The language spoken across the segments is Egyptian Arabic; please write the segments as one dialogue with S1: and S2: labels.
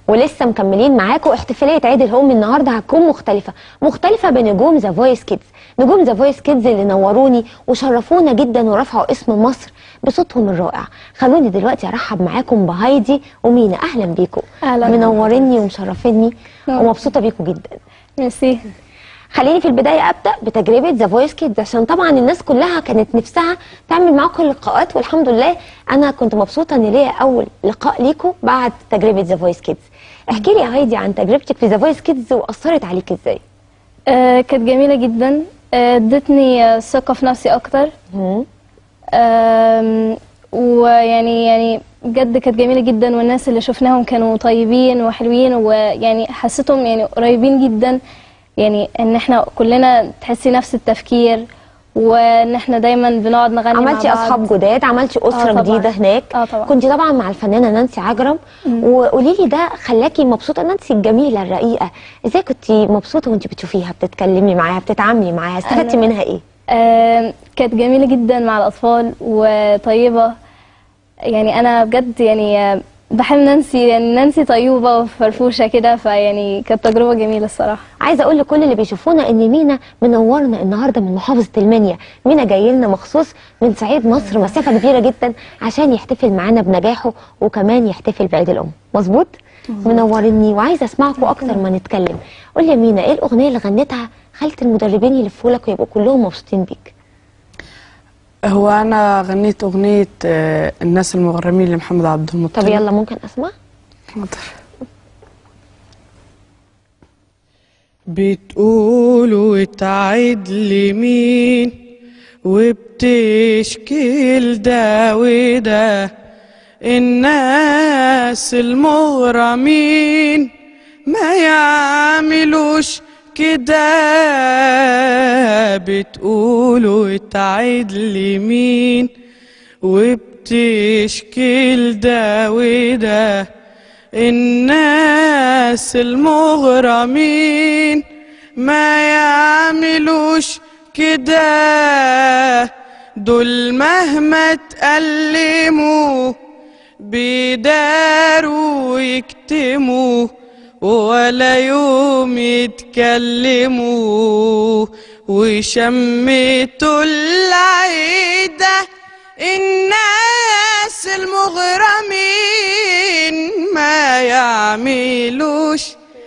S1: ولسه مكملين معاكم احتفاليه عيد الام النهارده هتكون مختلفه مختلفه بنجوم ذا فويس كيدز نجوم ذا فويس كيدز اللي نوروني وشرفونا جدا ورفعوا اسم مصر بصوتهم الرائع خلوني دلوقتي ارحب معاكم بهايدي ومينا اهلا بيكم
S2: أهلاً.
S1: منوريني ومشرفيني
S2: نعم.
S1: ومبسوطه بيكم جدا
S2: ميرسي
S1: خليني في البدايه ابدا بتجربه ذا فويس كيدز عشان طبعا الناس كلها كانت نفسها تعمل معاكم لقاءات والحمد لله انا كنت مبسوطه ان ليا اول لقاء ليكم بعد تجربه ذا فويس كيدز احكي لي يا هايدي عن تجربتك في ذا فويس كيدز واثرت عليك ازاي
S2: آه كانت جميلة جدا آه، ادتني آه، ثقة في نفسي أكتر
S1: مم.
S2: آم، ويعني يعني بجد كانت جميلة جدا والناس اللي شفناهم كانوا طيبين وحلوين ويعني حسيتهم يعني قريبين جدا يعني ان احنا كلنا تحسي نفس التفكير وان احنا دايما بنقعد نغني مع
S1: عملتي
S2: بعض.
S1: اصحاب جداد عملتي اسره
S2: آه طبعاً.
S1: جديده هناك
S2: آه طبعاً.
S1: كنت طبعا مع الفنانه نانسي عجرم وقولي لي ده خلاكي مبسوطه نانسي الجميله الرقيقه ازاي كنتي مبسوطه وانت بتشوفيها بتتكلمي معاها بتتعاملي معاها استفدتي
S2: أنا-
S1: منها ايه
S2: آم، كانت جميلة جدا مع الأطفال وطيبة يعني أنا بجد يعني آم، بحب نانسي يعني نانسي طيوبة وفرفوشة كده فيعني كانت تجربة جميلة الصراحة
S1: عايزه اقول لكل اللي بيشوفونا ان مينا منورنا النهارده من محافظه المنيا مينا جاي لنا مخصوص من صعيد مصر مسافه كبيره جدا عشان يحتفل معانا بنجاحه وكمان يحتفل بعيد الام مظبوط منورني وعايزه اسمعكم اكتر ما نتكلم قول لي يا مينا ايه الاغنيه اللي غنيتها خلت المدربين يلفوا لك ويبقوا كلهم مبسوطين بيك
S3: هو انا غنيت اغنيه آه، الناس المغرمين لمحمد عبد
S1: طب
S3: المطلب
S1: يلا ممكن اسمع
S3: حاضر بتقولوا تعيد لي مين وبتشكي ده وده الناس المغرمين ما يعملوش كده بتقولوا تعيد لي مين وبتشكي ده وده الناس المغرمين ما يعملوش كده دول مهما تألموا بيداروا ويكتموا ولا يوم يتكلموا وشمتوا العيدة الناس المغرمين ما يعملوش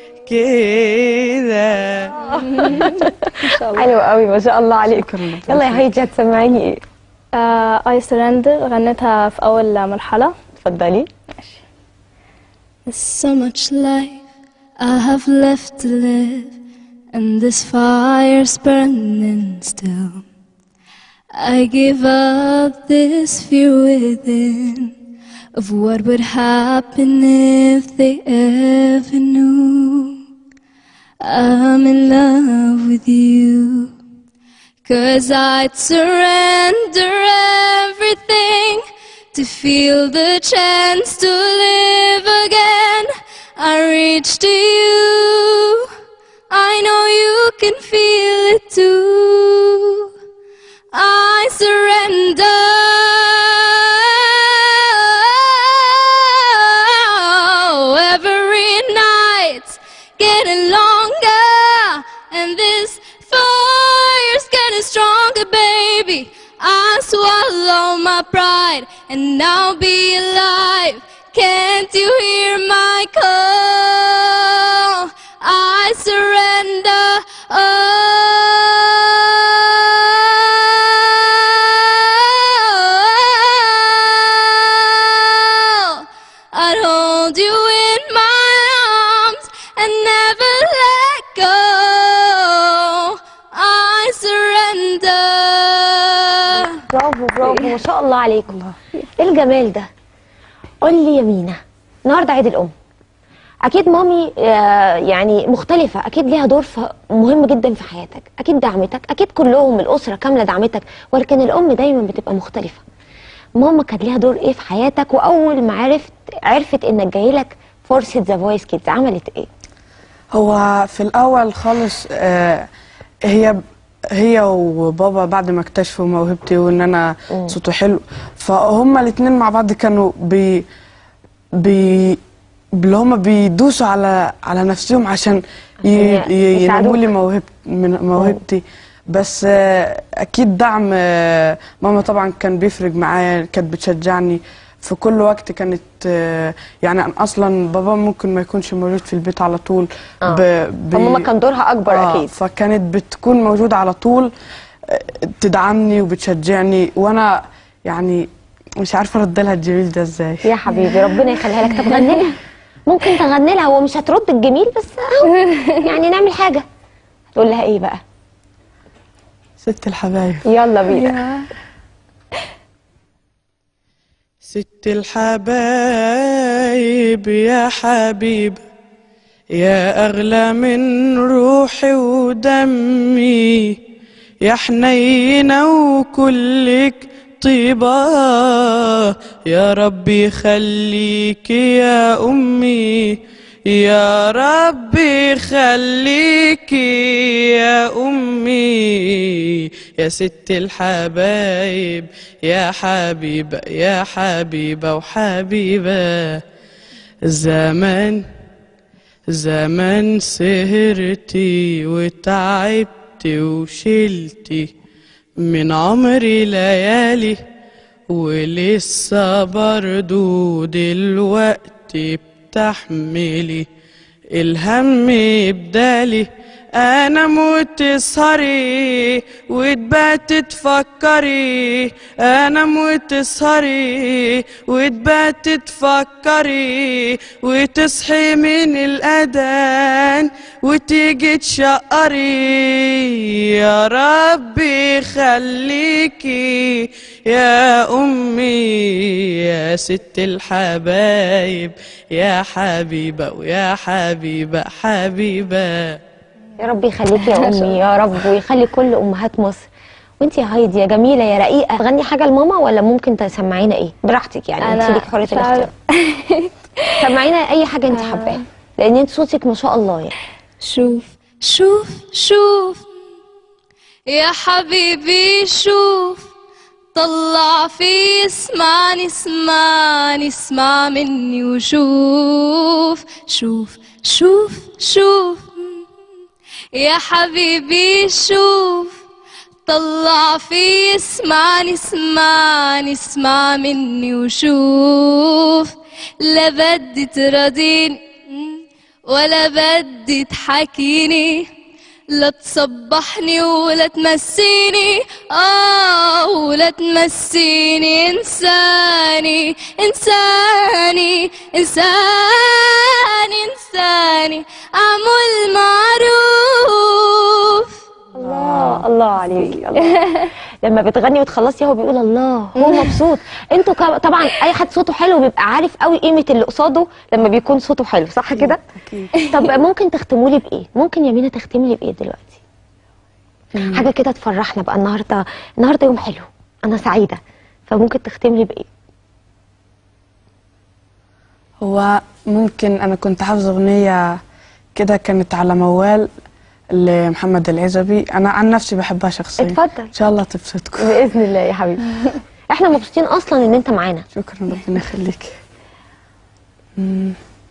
S3: كده
S1: حلو قوي ما شاء الله عليك
S3: شكراً لك.
S1: يلا يا هايدي هتسمعيني ايه
S2: اي سرندر غنيتها في أول مرحلة
S1: اتفضلي
S4: There's so much life I have left to live, and this fire's burning still. I give up this fear within of what would happen if they ever knew I'm in love with you. Cause I'd surrender everything to feel the chance to live again. I reach to you. I know you can feel it too. I surrender. Every night's getting longer, and this fire's getting stronger, baby. I swallow my pride, and I'll be alive. Can't you hear my call? I surrender. Oh, I'd hold you in my arms and never let go. I surrender.
S1: برافو برافو ما شاء الله عليكم ايه الجمال ده قول لي يا مينا النهارده عيد الام اكيد مامي آه، يعني مختلفه اكيد ليها دور ف- مهم جدا في حياتك اكيد دعمتك اكيد كلهم الاسره كامله دعمتك ولكن الام دايما بتبقى مختلفه ماما كان ليها دور ايه في حياتك واول ما عرفت عرفت انك جاي لك فرصه ذا فويس كيدز عملت ايه
S3: هو في الاول خالص آه، هي هي وبابا بعد ما اكتشفوا موهبتي وان انا صوته حلو فهم الاتنين مع بعض كانوا بي بي اللي هما بيدوسوا على على نفسهم عشان ي-
S1: عشان
S3: ي-
S1: يساعدوك.
S3: ينموا لي موهب من موهبتي بس آه، اكيد دعم آه، ماما طبعا كان بيفرق معايا كانت بتشجعني في كل وقت كانت آه، يعني أنا اصلا بابا ممكن ما يكونش موجود في البيت على طول
S1: آه.
S3: ب- بي-
S1: فماما كان دورها اكبر
S3: آه،
S1: اكيد
S3: فكانت بتكون موجودة على طول آه، تدعمني وبتشجعني وانا يعني مش عارفة ارد لها الجميل ده ازاي
S1: يا حبيبي ربنا يخليها لك طب غني لها ممكن تغني لها هو مش هترد الجميل بس اهو يعني نعمل حاجه تقول لها ايه بقى
S3: ست الحبايب
S1: يلا بينا
S3: ست الحبايب يا حبيب يا أغلى من روحي ودمي يا حنينة وكلك طيبة يا ربي خليك يا أمي يا ربي خليك يا أمي يا ست الحبايب يا حبيبة يا حبيبة وحبيبة زمان زمان سهرتي وتعبتي وشلتي من عمري ليالي ولسه برضو دلوقتي بتحملي الهم بدالي انا موت تسهري وتبات تفكري انا موت تسهري وتبات تفكري وتصحي من الاذان وتيجي تشقري يا ربي خليكي يا امي يا ست الحبايب يا حبيبه ويا حبيبه حبيبه
S1: يا رب يخليك يا امي يا رب ويخلي كل امهات مصر وانت يا هايدي يا جميله يا رقيقه تغني حاجه لماما ولا ممكن تسمعينا ايه براحتك يعني انت
S2: أنا
S1: ليك حريه
S2: مش
S1: الاختيار
S2: عارف-
S1: سمعينا اي حاجه انت حباها لان انت صوتك ما شاء الله يعني
S2: شوف
S4: شوف شوف يا حبيبي شوف طلع في اسمعني اسمعني اسمع مني وشوف شوف شوف شوف يا حبيبي شوف طلع في اسمعني اسمعني اسمع مني وشوف لا بدي تراضيني ولا بدي تحكيني لا تصبحني ولا تمسيني اه ولا تمسيني انساني انساني انساني انساني اعمل معروف
S1: الله الله عليكي الله لما بتغني وتخلصي هو بيقول الله هو مبسوط انتوا كا- طبعا اي حد صوته حلو بيبقى عارف قوي قيمه اللي قصاده لما بيكون صوته حلو صح كده
S3: أكيد
S1: طب ممكن تختموا لي بايه ممكن يمينه تختمي لي بايه دلوقتي حاجه كده تفرحنا بقى النهارده النهارده يوم حلو انا سعيده فممكن تختمي لي بايه
S3: هو ممكن انا كنت حافظه اغنيه كده كانت على موال لمحمد العزبي انا عن نفسي بحبها شخصيا
S1: اتفضل.
S3: ان شاء الله تبسطكم
S1: باذن الله يا حبيبي احنا مبسوطين اصلا ان انت معانا
S3: شكرا ربنا يخليك مم.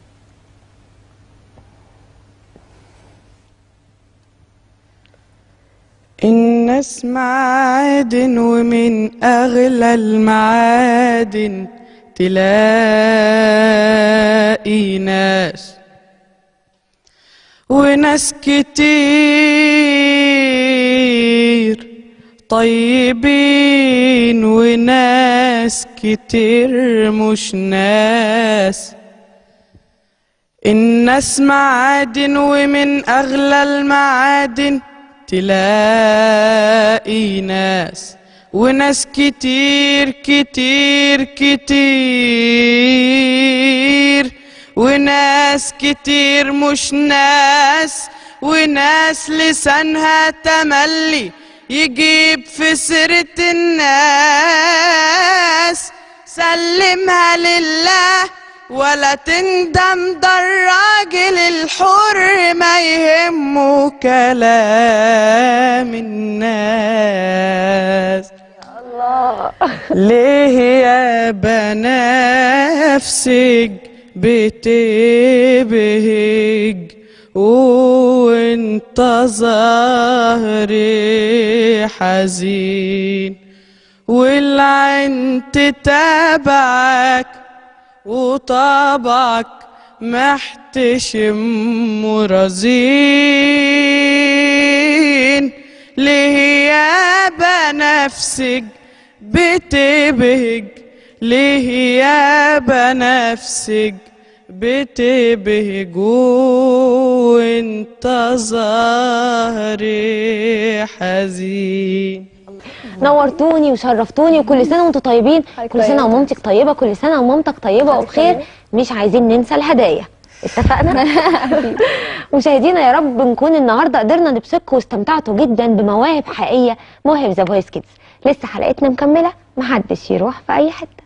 S3: الناس معادن ومن أغلى المعادن تلاقي ناس وناس كتير طيبين وناس كتير مش ناس الناس معادن ومن أغلى المعادن تلاقي ناس وناس كتير كتير كتير وناس كتير مش ناس وناس لسانها تملي يجيب في سيرة الناس سلمها لله ولا تندم ده الراجل الحر ما يهمه كلام الناس
S1: الله
S3: ليه يا بنفسج بتبهج وانت ظهري حزين والعين تتابعك وطبعك محتشم رزين ليه يا بنفسك بتبهج ليه يا بنفسك بتبهج وانت ظهري حزين
S1: نورتوني وشرفتوني وكل سنه وانتم طيبين كل سنه ومامتك طيبه كل سنه ومامتك طيبه وبخير مش عايزين ننسى الهدايا اتفقنا مشاهدينا يا رب نكون النهارده قدرنا نبسطكم واستمتعتوا جدا بمواهب حقيقيه مواهب ذا فويس كيدز لسه حلقتنا مكمله محدش يروح في اي حته